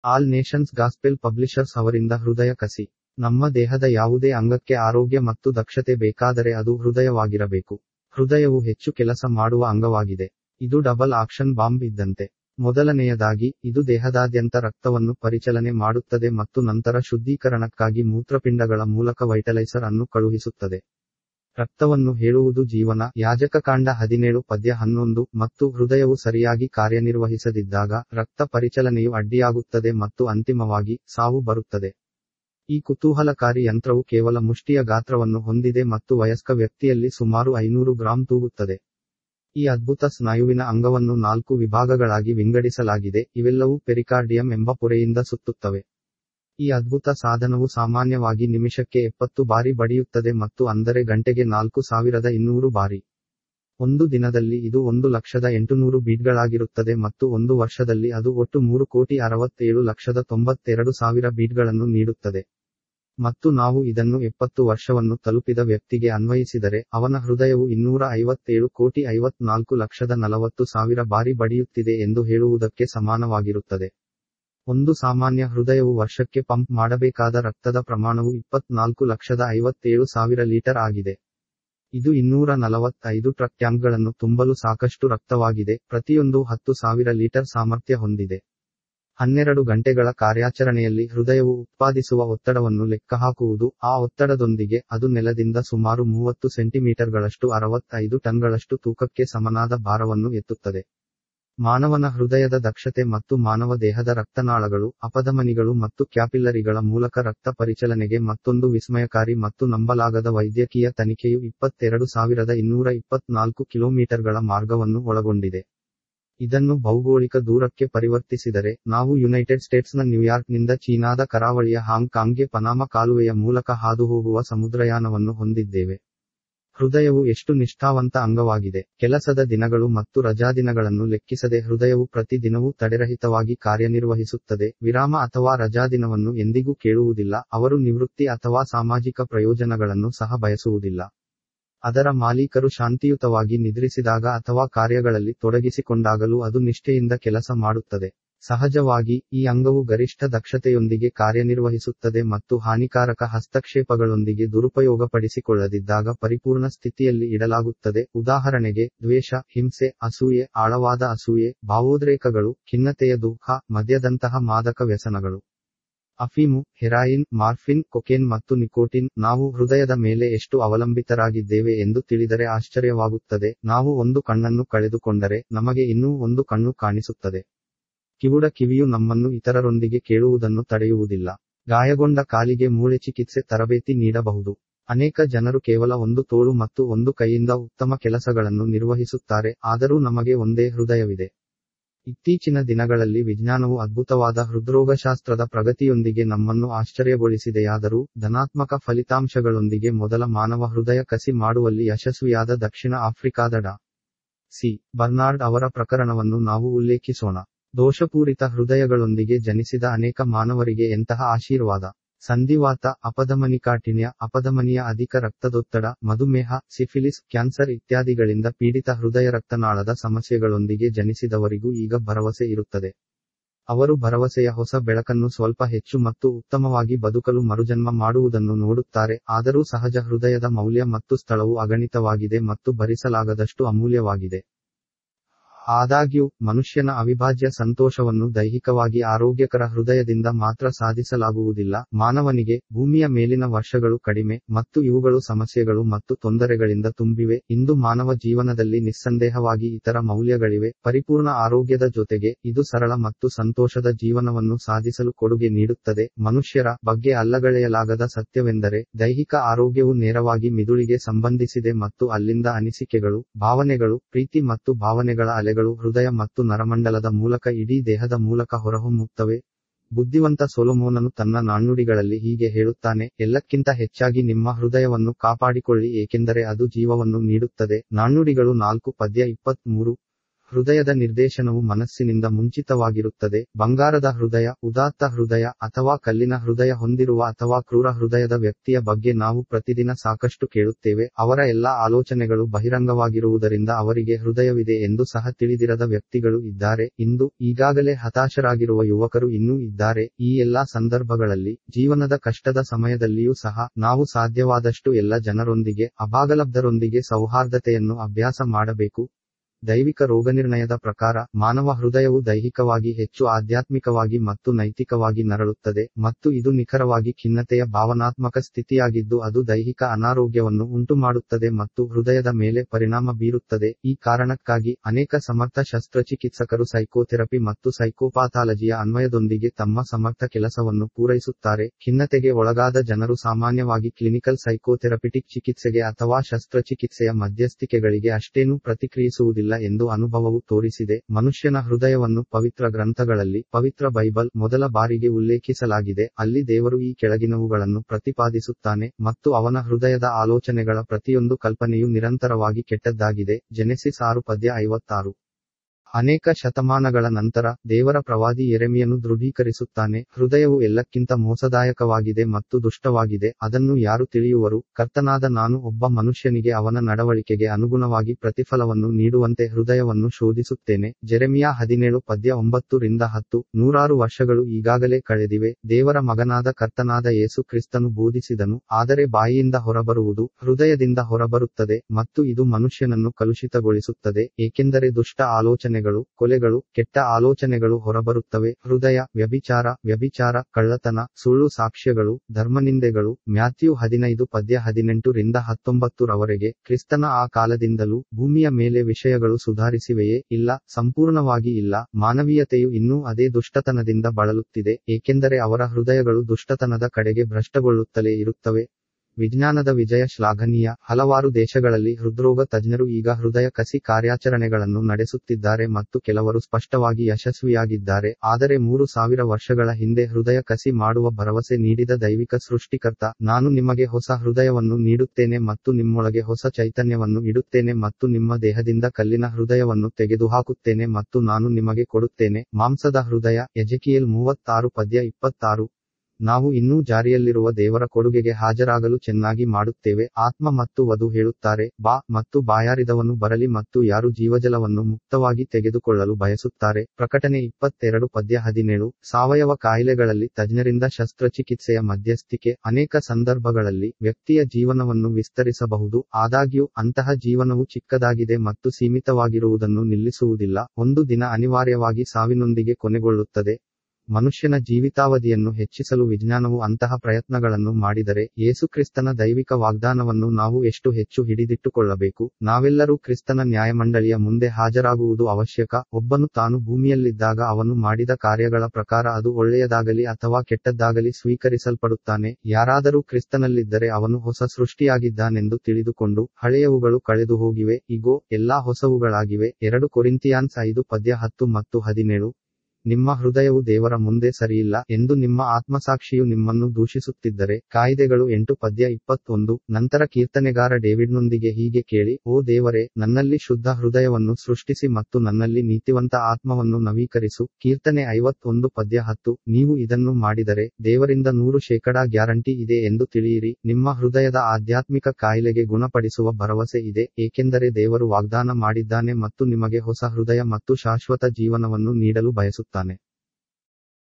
all Nations gospel publishers ಅವರಿಂದ ಹೃದಯ ಕಸಿ ನಮ್ಮ ದೇಹದ ಯಾವುದೇ ಅಂಗಕ್ಕೆ ಆರೋಗ್ಯ ಮತ್ತು ದಕ್ಷತೆ ಬೇಕಾದರೆ ಅದು ಹೃದಯವಾಗಿರಬೇಕು ಹೃದಯವು ಹೆಚ್ಚು ಕೆಲಸ ಮಾಡುವ ಅಂಗವಾಗಿದೆ ಇದು ಡಬಲ್ ಆಕ್ಷನ್ ಬಾಂಬ್ ಇದ್ದಂತೆ ಮೊದಲನೆಯದಾಗಿ ಇದು ದೇಹದಾದ್ಯಂತ ರಕ್ತವನ್ನು ಪರಿಚಲನೆ ಮಾಡುತ್ತದೆ ಮತ್ತು ನಂತರ ಶುದ್ಧೀಕರಣಕ್ಕಾಗಿ ಮೂತ್ರಪಿಂಡಗಳ ಮೂಲಕ ವೈಟಲೈಸರ್ ಅನ್ನು ಕಳುಹಿಸುತ್ತದೆ ರಕ್ತವನ್ನು ಹೇಳುವುದು ಜೀವನ ಯಾಜಕಕಾಂಡ ಹದಿನೇಳು ಪದ್ಯ ಹನ್ನೊಂದು ಮತ್ತು ಹೃದಯವು ಸರಿಯಾಗಿ ಕಾರ್ಯನಿರ್ವಹಿಸದಿದ್ದಾಗ ರಕ್ತ ಪರಿಚಲನೆಯು ಅಡ್ಡಿಯಾಗುತ್ತದೆ ಮತ್ತು ಅಂತಿಮವಾಗಿ ಸಾವು ಬರುತ್ತದೆ ಈ ಕುತೂಹಲಕಾರಿ ಯಂತ್ರವು ಕೇವಲ ಮುಷ್ಟಿಯ ಗಾತ್ರವನ್ನು ಹೊಂದಿದೆ ಮತ್ತು ವಯಸ್ಕ ವ್ಯಕ್ತಿಯಲ್ಲಿ ಸುಮಾರು ಐನೂರು ಗ್ರಾಂ ತೂಗುತ್ತದೆ ಈ ಅದ್ಭುತ ಸ್ನಾಯುವಿನ ಅಂಗವನ್ನು ನಾಲ್ಕು ವಿಭಾಗಗಳಾಗಿ ವಿಂಗಡಿಸಲಾಗಿದೆ ಇವೆಲ್ಲವೂ ಪೆರಿಕಾರ್ಡಿಯಂ ಎಂಬ ಪೊರೆಯಿಂದ ಸುತ್ತುತ್ತವೆ ಈ ಅದ್ಭುತ ಸಾಧನವು ಸಾಮಾನ್ಯವಾಗಿ ನಿಮಿಷಕ್ಕೆ ಎಪ್ಪತ್ತು ಬಾರಿ ಬಡಿಯುತ್ತದೆ ಮತ್ತು ಅಂದರೆ ಗಂಟೆಗೆ ನಾಲ್ಕು ಸಾವಿರದ ಇನ್ನೂರು ಬಾರಿ ಒಂದು ದಿನದಲ್ಲಿ ಇದು ಒಂದು ಲಕ್ಷದ ಎಂಟುನೂರು ಬೀಟ್ಗಳಾಗಿರುತ್ತದೆ ಮತ್ತು ಒಂದು ವರ್ಷದಲ್ಲಿ ಅದು ಒಟ್ಟು ಮೂರು ಕೋಟಿ ಅರವತ್ತೇಳು ಲಕ್ಷದ ತೊಂಬತ್ತೆರಡು ಸಾವಿರ ಬೀಟ್ಗಳನ್ನು ನೀಡುತ್ತದೆ ಮತ್ತು ನಾವು ಇದನ್ನು ಎಪ್ಪತ್ತು ವರ್ಷವನ್ನು ತಲುಪಿದ ವ್ಯಕ್ತಿಗೆ ಅನ್ವಯಿಸಿದರೆ ಅವನ ಹೃದಯವು ಇನ್ನೂರ ಐವತ್ತೇಳು ಕೋಟಿ ಐವತ್ನಾಲ್ಕು ಲಕ್ಷದ ನಲವತ್ತು ಸಾವಿರ ಬಾರಿ ಬಡಿಯುತ್ತಿದೆ ಎಂದು ಹೇಳುವುದಕ್ಕೆ ಸಮಾನವಾಗಿರುತ್ತದೆ ಒಂದು ಸಾಮಾನ್ಯ ಹೃದಯವು ವರ್ಷಕ್ಕೆ ಪಂಪ್ ಮಾಡಬೇಕಾದ ರಕ್ತದ ಪ್ರಮಾಣವು ಇಪ್ಪತ್ನಾಲ್ಕು ಲಕ್ಷದ ಐವತ್ತೇಳು ಸಾವಿರ ಲೀಟರ್ ಆಗಿದೆ ಇದು ಇನ್ನೂರ ನಲವತ್ತೈದು ಟ್ರಕ್ ಟ್ಯಾಂಕ್ಗಳನ್ನು ತುಂಬಲು ಸಾಕಷ್ಟು ರಕ್ತವಾಗಿದೆ ಪ್ರತಿಯೊಂದು ಹತ್ತು ಸಾವಿರ ಲೀಟರ್ ಸಾಮರ್ಥ್ಯ ಹೊಂದಿದೆ ಹನ್ನೆರಡು ಗಂಟೆಗಳ ಕಾರ್ಯಾಚರಣೆಯಲ್ಲಿ ಹೃದಯವು ಉತ್ಪಾದಿಸುವ ಒತ್ತಡವನ್ನು ಲೆಕ್ಕಹಾಕುವುದು ಆ ಒತ್ತಡದೊಂದಿಗೆ ಅದು ನೆಲದಿಂದ ಸುಮಾರು ಮೂವತ್ತು ಸೆಂಟಿಮೀಟರ್ಗಳಷ್ಟು ಅರವತ್ತೈದು ಟನ್ಗಳಷ್ಟು ತೂಕಕ್ಕೆ ಸಮನಾದ ಭಾರವನ್ನು ಎತ್ತುತ್ತದೆ ಮಾನವನ ಹೃದಯದ ದಕ್ಷತೆ ಮತ್ತು ಮಾನವ ದೇಹದ ರಕ್ತನಾಳಗಳು ಅಪಧಮನಿಗಳು ಮತ್ತು ಕ್ಯಾಪಿಲ್ಲರಿಗಳ ಮೂಲಕ ರಕ್ತ ಪರಿಚಲನೆಗೆ ಮತ್ತೊಂದು ವಿಸ್ಮಯಕಾರಿ ಮತ್ತು ನಂಬಲಾಗದ ವೈದ್ಯಕೀಯ ತನಿಖೆಯು ಇಪ್ಪತ್ತೆರಡು ಸಾವಿರದ ಇನ್ನೂರ ಇಪ್ಪತ್ನಾಲ್ಕು ಕಿಲೋಮೀಟರ್ಗಳ ಮಾರ್ಗವನ್ನು ಒಳಗೊಂಡಿದೆ ಇದನ್ನು ಭೌಗೋಳಿಕ ದೂರಕ್ಕೆ ಪರಿವರ್ತಿಸಿದರೆ ನಾವು ಯುನೈಟೆಡ್ ಸ್ಟೇಟ್ಸ್ನ ನ್ಯೂಯಾರ್ಕ್ನಿಂದ ಚೀನಾದ ಕರಾವಳಿಯ ಹಾಂಗ್ಕಾಂಗ್ಗೆ ಪನಾಮ ಕಾಲುವೆಯ ಮೂಲಕ ಹಾದುಹೋಗುವ ಸಮುದ್ರಯಾನವನ್ನು ಹೊಂದಿದ್ದೇವೆ ಹೃದಯವು ಎಷ್ಟು ನಿಷ್ಠಾವಂತ ಅಂಗವಾಗಿದೆ ಕೆಲಸದ ದಿನಗಳು ಮತ್ತು ರಜಾದಿನಗಳನ್ನು ಲೆಕ್ಕಿಸದೆ ಹೃದಯವು ಪ್ರತಿ ದಿನವೂ ತಡೆರಹಿತವಾಗಿ ಕಾರ್ಯನಿರ್ವಹಿಸುತ್ತದೆ ವಿರಾಮ ಅಥವಾ ರಜಾದಿನವನ್ನು ಎಂದಿಗೂ ಕೇಳುವುದಿಲ್ಲ ಅವರು ನಿವೃತ್ತಿ ಅಥವಾ ಸಾಮಾಜಿಕ ಪ್ರಯೋಜನಗಳನ್ನು ಸಹ ಬಯಸುವುದಿಲ್ಲ ಅದರ ಮಾಲೀಕರು ಶಾಂತಿಯುತವಾಗಿ ನಿದ್ರಿಸಿದಾಗ ಅಥವಾ ಕಾರ್ಯಗಳಲ್ಲಿ ತೊಡಗಿಸಿಕೊಂಡಾಗಲೂ ಅದು ನಿಷ್ಠೆಯಿಂದ ಕೆಲಸ ಮಾಡುತ್ತದೆ ಸಹಜವಾಗಿ ಈ ಅಂಗವು ಗರಿಷ್ಠ ದಕ್ಷತೆಯೊಂದಿಗೆ ಕಾರ್ಯನಿರ್ವಹಿಸುತ್ತದೆ ಮತ್ತು ಹಾನಿಕಾರಕ ಹಸ್ತಕ್ಷೇಪಗಳೊಂದಿಗೆ ದುರುಪಯೋಗಪಡಿಸಿಕೊಳ್ಳದಿದ್ದಾಗ ಪರಿಪೂರ್ಣ ಸ್ಥಿತಿಯಲ್ಲಿ ಇಡಲಾಗುತ್ತದೆ ಉದಾಹರಣೆಗೆ ದ್ವೇಷ ಹಿಂಸೆ ಅಸೂಯೆ ಆಳವಾದ ಅಸೂಯೆ ಭಾವೋದ್ರೇಕಗಳು ಖಿನ್ನತೆಯ ದುಃಖ ಮದ್ಯದಂತಹ ಮಾದಕ ವ್ಯಸನಗಳು ಅಫೀಮು ಹೆರಾಯಿನ್ ಮಾರ್ಫಿನ್ ಕೊಕೇನ್ ಮತ್ತು ನಿಕೋಟಿನ್ ನಾವು ಹೃದಯದ ಮೇಲೆ ಎಷ್ಟು ಅವಲಂಬಿತರಾಗಿದ್ದೇವೆ ಎಂದು ತಿಳಿದರೆ ಆಶ್ಚರ್ಯವಾಗುತ್ತದೆ ನಾವು ಒಂದು ಕಣ್ಣನ್ನು ಕಳೆದುಕೊಂಡರೆ ನಮಗೆ ಇನ್ನೂ ಒಂದು ಕಣ್ಣು ಕಾಣಿಸುತ್ತದೆ ಕಿವುಡ ಕಿವಿಯು ನಮ್ಮನ್ನು ಇತರರೊಂದಿಗೆ ಕೇಳುವುದನ್ನು ತಡೆಯುವುದಿಲ್ಲ ಗಾಯಗೊಂಡ ಕಾಲಿಗೆ ಮೂಳೆ ಚಿಕಿತ್ಸೆ ತರಬೇತಿ ನೀಡಬಹುದು ಅನೇಕ ಜನರು ಕೇವಲ ಒಂದು ತೋಳು ಮತ್ತು ಒಂದು ಕೈಯಿಂದ ಉತ್ತಮ ಕೆಲಸಗಳನ್ನು ನಿರ್ವಹಿಸುತ್ತಾರೆ ಆದರೂ ನಮಗೆ ಒಂದೇ ಹೃದಯವಿದೆ ಇತ್ತೀಚಿನ ದಿನಗಳಲ್ಲಿ ವಿಜ್ಞಾನವು ಅದ್ಭುತವಾದ ಹೃದ್ರೋಗಶಾಸ್ತ್ರದ ಪ್ರಗತಿಯೊಂದಿಗೆ ನಮ್ಮನ್ನು ಆಶ್ಚರ್ಯಗೊಳಿಸಿದೆಯಾದರೂ ಧನಾತ್ಮಕ ಫಲಿತಾಂಶಗಳೊಂದಿಗೆ ಮೊದಲ ಮಾನವ ಹೃದಯ ಕಸಿ ಮಾಡುವಲ್ಲಿ ಯಶಸ್ವಿಯಾದ ದಕ್ಷಿಣ ಆಫ್ರಿಕಾದ ಡಾ ಸಿ ಬರ್ನಾರ್ಡ್ ಅವರ ಪ್ರಕರಣವನ್ನು ನಾವು ಉಲ್ಲೇಖಿಸೋಣ ದೋಷಪೂರಿತ ಹೃದಯಗಳೊಂದಿಗೆ ಜನಿಸಿದ ಅನೇಕ ಮಾನವರಿಗೆ ಎಂತಹ ಆಶೀರ್ವಾದ ಸಂಧಿವಾತ ಅಪಧಮನಿಕಾಠಿಣ್ಯ ಅಪಧಮನಿಯ ಅಧಿಕ ರಕ್ತದೊತ್ತಡ ಮಧುಮೇಹ ಸಿಫಿಲಿಸ್ ಕ್ಯಾನ್ಸರ್ ಇತ್ಯಾದಿಗಳಿಂದ ಪೀಡಿತ ಹೃದಯ ರಕ್ತನಾಳದ ಸಮಸ್ಯೆಗಳೊಂದಿಗೆ ಜನಿಸಿದವರಿಗೂ ಈಗ ಭರವಸೆ ಇರುತ್ತದೆ ಅವರು ಭರವಸೆಯ ಹೊಸ ಬೆಳಕನ್ನು ಸ್ವಲ್ಪ ಹೆಚ್ಚು ಮತ್ತು ಉತ್ತಮವಾಗಿ ಬದುಕಲು ಮರುಜನ್ಮ ಮಾಡುವುದನ್ನು ನೋಡುತ್ತಾರೆ ಆದರೂ ಸಹಜ ಹೃದಯದ ಮೌಲ್ಯ ಮತ್ತು ಸ್ಥಳವು ಅಗಣಿತವಾಗಿದೆ ಮತ್ತು ಭರಿಸಲಾಗದಷ್ಟು ಅಮೂಲ್ಯವಾಗಿದೆ ಆದಾಗ್ಯೂ ಮನುಷ್ಯನ ಅವಿಭಾಜ್ಯ ಸಂತೋಷವನ್ನು ದೈಹಿಕವಾಗಿ ಆರೋಗ್ಯಕರ ಹೃದಯದಿಂದ ಮಾತ್ರ ಸಾಧಿಸಲಾಗುವುದಿಲ್ಲ ಮಾನವನಿಗೆ ಭೂಮಿಯ ಮೇಲಿನ ವರ್ಷಗಳು ಕಡಿಮೆ ಮತ್ತು ಇವುಗಳು ಸಮಸ್ಯೆಗಳು ಮತ್ತು ತೊಂದರೆಗಳಿಂದ ತುಂಬಿವೆ ಇಂದು ಮಾನವ ಜೀವನದಲ್ಲಿ ನಿಸ್ಸಂದೇಹವಾಗಿ ಇತರ ಮೌಲ್ಯಗಳಿವೆ ಪರಿಪೂರ್ಣ ಆರೋಗ್ಯದ ಜೊತೆಗೆ ಇದು ಸರಳ ಮತ್ತು ಸಂತೋಷದ ಜೀವನವನ್ನು ಸಾಧಿಸಲು ಕೊಡುಗೆ ನೀಡುತ್ತದೆ ಮನುಷ್ಯರ ಬಗ್ಗೆ ಅಲ್ಲಗಳೆಯಲಾಗದ ಸತ್ಯವೆಂದರೆ ದೈಹಿಕ ಆರೋಗ್ಯವು ನೇರವಾಗಿ ಮಿದುಳಿಗೆ ಸಂಬಂಧಿಸಿದೆ ಮತ್ತು ಅಲ್ಲಿಂದ ಅನಿಸಿಕೆಗಳು ಭಾವನೆಗಳು ಪ್ರೀತಿ ಮತ್ತು ಭಾವನೆಗಳ ಅಲೆಗಳು ಹೃದಯ ಮತ್ತು ನರಮಂಡಲದ ಮೂಲಕ ಇಡೀ ದೇಹದ ಮೂಲಕ ಹೊರಹೊಮ್ಮುತ್ತವೆ ಬುದ್ಧಿವಂತ ಸೊಲೊಮೋನನು ತನ್ನ ನಾಣ್ಣುಡಿಗಳಲ್ಲಿ ಹೀಗೆ ಹೇಳುತ್ತಾನೆ ಎಲ್ಲಕ್ಕಿಂತ ಹೆಚ್ಚಾಗಿ ನಿಮ್ಮ ಹೃದಯವನ್ನು ಕಾಪಾಡಿಕೊಳ್ಳಿ ಏಕೆಂದರೆ ಅದು ಜೀವವನ್ನು ನೀಡುತ್ತದೆ ನಾಣ್ಣುಡಿಗಳು ನಾಲ್ಕು ಪದ್ಯ ಇಪ್ಪತ್ಮೂರು ಹೃದಯದ ನಿರ್ದೇಶನವು ಮನಸ್ಸಿನಿಂದ ಮುಂಚಿತವಾಗಿರುತ್ತದೆ ಬಂಗಾರದ ಹೃದಯ ಉದಾತ್ತ ಹೃದಯ ಅಥವಾ ಕಲ್ಲಿನ ಹೃದಯ ಹೊಂದಿರುವ ಅಥವಾ ಕ್ರೂರ ಹೃದಯದ ವ್ಯಕ್ತಿಯ ಬಗ್ಗೆ ನಾವು ಪ್ರತಿದಿನ ಸಾಕಷ್ಟು ಕೇಳುತ್ತೇವೆ ಅವರ ಎಲ್ಲಾ ಆಲೋಚನೆಗಳು ಬಹಿರಂಗವಾಗಿರುವುದರಿಂದ ಅವರಿಗೆ ಹೃದಯವಿದೆ ಎಂದು ಸಹ ತಿಳಿದಿರದ ವ್ಯಕ್ತಿಗಳು ಇದ್ದಾರೆ ಇಂದು ಈಗಾಗಲೇ ಹತಾಶರಾಗಿರುವ ಯುವಕರು ಇನ್ನೂ ಇದ್ದಾರೆ ಈ ಎಲ್ಲಾ ಸಂದರ್ಭಗಳಲ್ಲಿ ಜೀವನದ ಕಷ್ಟದ ಸಮಯದಲ್ಲಿಯೂ ಸಹ ನಾವು ಸಾಧ್ಯವಾದಷ್ಟು ಎಲ್ಲ ಜನರೊಂದಿಗೆ ಅಭಾಗಲಬ್ಧರೊಂದಿಗೆ ಸೌಹಾರ್ದತೆಯನ್ನು ಅಭ್ಯಾಸ ಮಾಡಬೇಕು ದೈವಿಕ ರೋಗನಿರ್ಣಯದ ಪ್ರಕಾರ ಮಾನವ ಹೃದಯವು ದೈಹಿಕವಾಗಿ ಹೆಚ್ಚು ಆಧ್ಯಾತ್ಮಿಕವಾಗಿ ಮತ್ತು ನೈತಿಕವಾಗಿ ನರಳುತ್ತದೆ ಮತ್ತು ಇದು ನಿಖರವಾಗಿ ಖಿನ್ನತೆಯ ಭಾವನಾತ್ಮಕ ಸ್ಥಿತಿಯಾಗಿದ್ದು ಅದು ದೈಹಿಕ ಅನಾರೋಗ್ಯವನ್ನು ಉಂಟುಮಾಡುತ್ತದೆ ಮತ್ತು ಹೃದಯದ ಮೇಲೆ ಪರಿಣಾಮ ಬೀರುತ್ತದೆ ಈ ಕಾರಣಕ್ಕಾಗಿ ಅನೇಕ ಸಮರ್ಥ ಶಸ್ತ್ರಚಿಕಿತ್ಸಕರು ಸೈಕೋಥೆರಪಿ ಮತ್ತು ಸೈಕೋಪಾಥಾಲಜಿಯ ಅನ್ವಯದೊಂದಿಗೆ ತಮ್ಮ ಸಮರ್ಥ ಕೆಲಸವನ್ನು ಪೂರೈಸುತ್ತಾರೆ ಖಿನ್ನತೆಗೆ ಒಳಗಾದ ಜನರು ಸಾಮಾನ್ಯವಾಗಿ ಕ್ಲಿನಿಕಲ್ ಸೈಕೋಥೆರಪಿಟಿಕ್ ಚಿಕಿತ್ಸೆಗೆ ಅಥವಾ ಶಸ್ತ್ರಚಿಕಿತ್ಸೆಯ ಮಧ್ಯಸ್ಥಿಕೆಗಳಿಗೆ ಅಷ್ಟೇನೂ ಪ್ರತಿಕ್ರಿಯಿಸುವುದಿಲ್ಲ ಎಂದು ಅನುಭವವು ತೋರಿಸಿದೆ ಮನುಷ್ಯನ ಹೃದಯವನ್ನು ಪವಿತ್ರ ಗ್ರಂಥಗಳಲ್ಲಿ ಪವಿತ್ರ ಬೈಬಲ್ ಮೊದಲ ಬಾರಿಗೆ ಉಲ್ಲೇಖಿಸಲಾಗಿದೆ ಅಲ್ಲಿ ದೇವರು ಈ ಕೆಳಗಿನವುಗಳನ್ನು ಪ್ರತಿಪಾದಿಸುತ್ತಾನೆ ಮತ್ತು ಅವನ ಹೃದಯದ ಆಲೋಚನೆಗಳ ಪ್ರತಿಯೊಂದು ಕಲ್ಪನೆಯು ನಿರಂತರವಾಗಿ ಕೆಟ್ಟದ್ದಾಗಿದೆ ಜೆನೆಸಿಸ್ ಆರು ಪದ್ಯ ಐವತ್ತಾರು ಅನೇಕ ಶತಮಾನಗಳ ನಂತರ ದೇವರ ಪ್ರವಾದಿ ಎರೆಮಿಯನು ದೃಢೀಕರಿಸುತ್ತಾನೆ ಹೃದಯವು ಎಲ್ಲಕ್ಕಿಂತ ಮೋಸದಾಯಕವಾಗಿದೆ ಮತ್ತು ದುಷ್ಟವಾಗಿದೆ ಅದನ್ನು ಯಾರು ತಿಳಿಯುವರು ಕರ್ತನಾದ ನಾನು ಒಬ್ಬ ಮನುಷ್ಯನಿಗೆ ಅವನ ನಡವಳಿಕೆಗೆ ಅನುಗುಣವಾಗಿ ಪ್ರತಿಫಲವನ್ನು ನೀಡುವಂತೆ ಹೃದಯವನ್ನು ಶೋಧಿಸುತ್ತೇನೆ ಜೆರೆಮಿಯಾ ಹದಿನೇಳು ಪದ್ಯ ಒಂಬತ್ತು ರಿಂದ ಹತ್ತು ನೂರಾರು ವರ್ಷಗಳು ಈಗಾಗಲೇ ಕಳೆದಿವೆ ದೇವರ ಮಗನಾದ ಕರ್ತನಾದ ಯೇಸು ಕ್ರಿಸ್ತನು ಬೋಧಿಸಿದನು ಆದರೆ ಬಾಯಿಯಿಂದ ಹೊರಬರುವುದು ಹೃದಯದಿಂದ ಹೊರಬರುತ್ತದೆ ಮತ್ತು ಇದು ಮನುಷ್ಯನನ್ನು ಕಲುಷಿತಗೊಳಿಸುತ್ತದೆ ಏಕೆಂದರೆ ದುಷ್ಟ ಆಲೋಚನೆಗಳು ಕೊಲೆಗಳು ಕೆಟ್ಟ ಆಲೋಚನೆಗಳು ಹೊರಬರುತ್ತವೆ ಹೃದಯ ವ್ಯಭಿಚಾರ ವ್ಯಭಿಚಾರ ಕಳ್ಳತನ ಸುಳ್ಳು ಸಾಕ್ಷ್ಯಗಳು ಧರ್ಮನಿಂದೆಗಳು ಮ್ಯಾಥ್ಯೂ ಹದಿನೈದು ಪದ್ಯ ಹದಿನೆಂಟು ರಿಂದ ಹತ್ತೊಂಬತ್ತು ರವರೆಗೆ ಕ್ರಿಸ್ತನ ಆ ಕಾಲದಿಂದಲೂ ಭೂಮಿಯ ಮೇಲೆ ವಿಷಯಗಳು ಸುಧಾರಿಸಿವೆಯೇ ಇಲ್ಲ ಸಂಪೂರ್ಣವಾಗಿ ಇಲ್ಲ ಮಾನವೀಯತೆಯು ಇನ್ನೂ ಅದೇ ದುಷ್ಟತನದಿಂದ ಬಳಲುತ್ತಿದೆ ಏಕೆಂದರೆ ಅವರ ಹೃದಯಗಳು ದುಷ್ಟತನದ ಕಡೆಗೆ ಭ್ರಷ್ಟಗೊಳ್ಳುತ್ತಲೇ ಇರುತ್ತವೆ ವಿಜ್ಞಾನದ ವಿಜಯ ಶ್ಲಾಘನೀಯ ಹಲವಾರು ದೇಶಗಳಲ್ಲಿ ಹೃದ್ರೋಗ ತಜ್ಞರು ಈಗ ಹೃದಯ ಕಸಿ ಕಾರ್ಯಾಚರಣೆಗಳನ್ನು ನಡೆಸುತ್ತಿದ್ದಾರೆ ಮತ್ತು ಕೆಲವರು ಸ್ಪಷ್ಟವಾಗಿ ಯಶಸ್ವಿಯಾಗಿದ್ದಾರೆ ಆದರೆ ಮೂರು ಸಾವಿರ ವರ್ಷಗಳ ಹಿಂದೆ ಹೃದಯ ಕಸಿ ಮಾಡುವ ಭರವಸೆ ನೀಡಿದ ದೈವಿಕ ಸೃಷ್ಟಿಕರ್ತ ನಾನು ನಿಮಗೆ ಹೊಸ ಹೃದಯವನ್ನು ನೀಡುತ್ತೇನೆ ಮತ್ತು ನಿಮ್ಮೊಳಗೆ ಹೊಸ ಚೈತನ್ಯವನ್ನು ಇಡುತ್ತೇನೆ ಮತ್ತು ನಿಮ್ಮ ದೇಹದಿಂದ ಕಲ್ಲಿನ ಹೃದಯವನ್ನು ತೆಗೆದುಹಾಕುತ್ತೇನೆ ಮತ್ತು ನಾನು ನಿಮಗೆ ಕೊಡುತ್ತೇನೆ ಮಾಂಸದ ಹೃದಯ ಎಜೆಕಿಯಲ್ ಮೂವತ್ತಾರು ಪದ್ಯ ಇಪ್ಪತ್ತಾರು ನಾವು ಇನ್ನೂ ಜಾರಿಯಲ್ಲಿರುವ ದೇವರ ಕೊಡುಗೆಗೆ ಹಾಜರಾಗಲು ಚೆನ್ನಾಗಿ ಮಾಡುತ್ತೇವೆ ಆತ್ಮ ಮತ್ತು ವಧು ಹೇಳುತ್ತಾರೆ ಬಾ ಮತ್ತು ಬಾಯಾರಿದವನು ಬರಲಿ ಮತ್ತು ಯಾರು ಜೀವಜಲವನ್ನು ಮುಕ್ತವಾಗಿ ತೆಗೆದುಕೊಳ್ಳಲು ಬಯಸುತ್ತಾರೆ ಪ್ರಕಟಣೆ ಇಪ್ಪತ್ತೆರಡು ಪದ್ಯ ಹದಿನೇಳು ಸಾವಯವ ಕಾಯಿಲೆಗಳಲ್ಲಿ ತಜ್ಞರಿಂದ ಶಸ್ತ್ರಚಿಕಿತ್ಸೆಯ ಮಧ್ಯಸ್ಥಿಕೆ ಅನೇಕ ಸಂದರ್ಭಗಳಲ್ಲಿ ವ್ಯಕ್ತಿಯ ಜೀವನವನ್ನು ವಿಸ್ತರಿಸಬಹುದು ಆದಾಗ್ಯೂ ಅಂತಹ ಜೀವನವು ಚಿಕ್ಕದಾಗಿದೆ ಮತ್ತು ಸೀಮಿತವಾಗಿರುವುದನ್ನು ನಿಲ್ಲಿಸುವುದಿಲ್ಲ ಒಂದು ದಿನ ಅನಿವಾರ್ಯವಾಗಿ ಸಾವಿನೊಂದಿಗೆ ಕೊನೆಗೊಳ್ಳುತ್ತದೆ ಮನುಷ್ಯನ ಜೀವಿತಾವಧಿಯನ್ನು ಹೆಚ್ಚಿಸಲು ವಿಜ್ಞಾನವು ಅಂತಹ ಪ್ರಯತ್ನಗಳನ್ನು ಮಾಡಿದರೆ ಯೇಸುಕ್ರಿಸ್ತನ ದೈವಿಕ ವಾಗ್ದಾನವನ್ನು ನಾವು ಎಷ್ಟು ಹೆಚ್ಚು ಹಿಡಿದಿಟ್ಟುಕೊಳ್ಳಬೇಕು ನಾವೆಲ್ಲರೂ ಕ್ರಿಸ್ತನ ನ್ಯಾಯಮಂಡಳಿಯ ಮುಂದೆ ಹಾಜರಾಗುವುದು ಅವಶ್ಯಕ ಒಬ್ಬನು ತಾನು ಭೂಮಿಯಲ್ಲಿದ್ದಾಗ ಅವನು ಮಾಡಿದ ಕಾರ್ಯಗಳ ಪ್ರಕಾರ ಅದು ಒಳ್ಳೆಯದಾಗಲಿ ಅಥವಾ ಕೆಟ್ಟದ್ದಾಗಲಿ ಸ್ವೀಕರಿಸಲ್ಪಡುತ್ತಾನೆ ಯಾರಾದರೂ ಕ್ರಿಸ್ತನಲ್ಲಿದ್ದರೆ ಅವನು ಹೊಸ ಸೃಷ್ಟಿಯಾಗಿದ್ದಾನೆಂದು ತಿಳಿದುಕೊಂಡು ಹಳೆಯವುಗಳು ಕಳೆದು ಹೋಗಿವೆ ಇಗೋ ಎಲ್ಲಾ ಹೊಸವುಗಳಾಗಿವೆ ಎರಡು ಕೊರಿಂತಿಯಾನ್ಸ್ ಐದು ಪದ್ಯ ಹತ್ತು ಮತ್ತು ಹದಿನೇಳು ನಿಮ್ಮ ಹೃದಯವು ದೇವರ ಮುಂದೆ ಸರಿಯಿಲ್ಲ ಎಂದು ನಿಮ್ಮ ಆತ್ಮಸಾಕ್ಷಿಯು ನಿಮ್ಮನ್ನು ದೂಷಿಸುತ್ತಿದ್ದರೆ ಕಾಯ್ದೆಗಳು ಎಂಟು ಪದ್ಯ ಇಪ್ಪತ್ತೊಂದು ನಂತರ ಕೀರ್ತನೆಗಾರ ಡೇವಿಡ್ನೊಂದಿಗೆ ಹೀಗೆ ಕೇಳಿ ಓ ದೇವರೇ ನನ್ನಲ್ಲಿ ಶುದ್ಧ ಹೃದಯವನ್ನು ಸೃಷ್ಟಿಸಿ ಮತ್ತು ನನ್ನಲ್ಲಿ ನೀತಿವಂತ ಆತ್ಮವನ್ನು ನವೀಕರಿಸು ಕೀರ್ತನೆ ಐವತ್ತೊಂದು ಪದ್ಯ ಹತ್ತು ನೀವು ಇದನ್ನು ಮಾಡಿದರೆ ದೇವರಿಂದ ನೂರು ಶೇಕಡಾ ಗ್ಯಾರಂಟಿ ಇದೆ ಎಂದು ತಿಳಿಯಿರಿ ನಿಮ್ಮ ಹೃದಯದ ಆಧ್ಯಾತ್ಮಿಕ ಕಾಯಿಲೆಗೆ ಗುಣಪಡಿಸುವ ಭರವಸೆ ಇದೆ ಏಕೆಂದರೆ ದೇವರು ವಾಗ್ದಾನ ಮಾಡಿದ್ದಾನೆ ಮತ್ತು ನಿಮಗೆ ಹೊಸ ಹೃದಯ ಮತ್ತು ಶಾಶ್ವತ ಜೀವನವನ್ನು ನೀಡಲು ಬಯಸುತ್ತಾನೆ